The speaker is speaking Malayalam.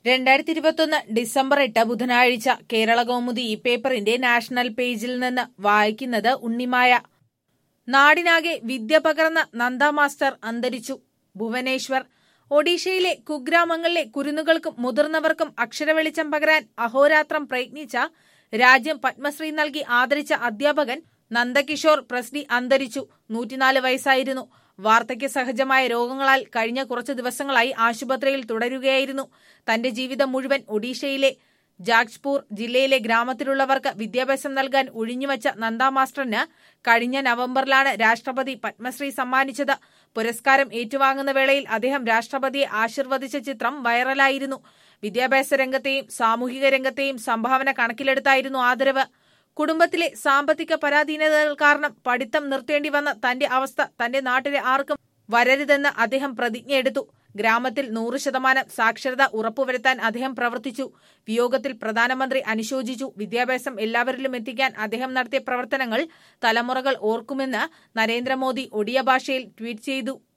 രണ്ടായിരത്തി ഇരുപത്തൊന്ന് ഡിസംബർ എട്ട് ബുധനാഴ്ച കേരള കൗമുദി ഈ പേപ്പറിന്റെ നാഷണൽ പേജിൽ നിന്ന് വായിക്കുന്നത് ഉണ്ണിമായ നാടിനാകെ വിദ്യ പകർന്ന നന്ദ മാസ്റ്റർ അന്തരിച്ചു ഭുവനേശ്വർ ഒഡീഷയിലെ കുഗ്രാമങ്ങളിലെ കുരുന്നുകൾക്കും മുതിർന്നവർക്കും അക്ഷരവെളിച്ചം പകരാൻ അഹോരാത്രം പ്രയത്നിച്ച രാജ്യം പത്മശ്രീ നൽകി ആദരിച്ച അധ്യാപകൻ നന്ദകിഷോർ പ്രസ്ഡി അന്തരിച്ചു നൂറ്റിനാല് വയസ്സായിരുന്നു വാർദ്ധക്യ സഹജമായ രോഗങ്ങളാൽ കഴിഞ്ഞ കുറച്ചു ദിവസങ്ങളായി ആശുപത്രിയിൽ തുടരുകയായിരുന്നു തന്റെ ജീവിതം മുഴുവൻ ഒഡീഷയിലെ ജാജ്പൂർ ജില്ലയിലെ ഗ്രാമത്തിലുള്ളവർക്ക് വിദ്യാഭ്യാസം നൽകാൻ ഒഴിഞ്ഞുവച്ച നന്ദ മാസ്റ്ററിന് കഴിഞ്ഞ നവംബറിലാണ് രാഷ്ട്രപതി പത്മശ്രീ സമ്മാനിച്ചത് പുരസ്കാരം ഏറ്റുവാങ്ങുന്ന വേളയിൽ അദ്ദേഹം രാഷ്ട്രപതിയെ ആശീർവദിച്ച ചിത്രം വൈറലായിരുന്നു വിദ്യാഭ്യാസ രംഗത്തെയും സാമൂഹിക രംഗത്തെയും സംഭാവന കണക്കിലെടുത്തായിരുന്നു ആദരവ് കുടുംബത്തിലെ സാമ്പത്തിക പരാധീനതകൾ കാരണം പഠിത്തം നിർത്തേണ്ടി വന്ന തന്റെ അവസ്ഥ തന്റെ നാട്ടിലെ ആർക്കും വരരുതെന്ന് അദ്ദേഹം പ്രതിജ്ഞയെടുത്തു ഗ്രാമത്തിൽ നൂറ് ശതമാനം സാക്ഷരത ഉറപ്പുവരുത്താൻ അദ്ദേഹം പ്രവർത്തിച്ചു വിയോഗത്തിൽ പ്രധാനമന്ത്രി അനുശോചിച്ചു വിദ്യാഭ്യാസം എല്ലാവരിലും എത്തിക്കാൻ അദ്ദേഹം നടത്തിയ പ്രവർത്തനങ്ങൾ തലമുറകൾ ഓർക്കുമെന്ന് നരേന്ദ്രമോദി ഒഡിയ ഭാഷയിൽ ട്വീറ്റ് ചെയ്തു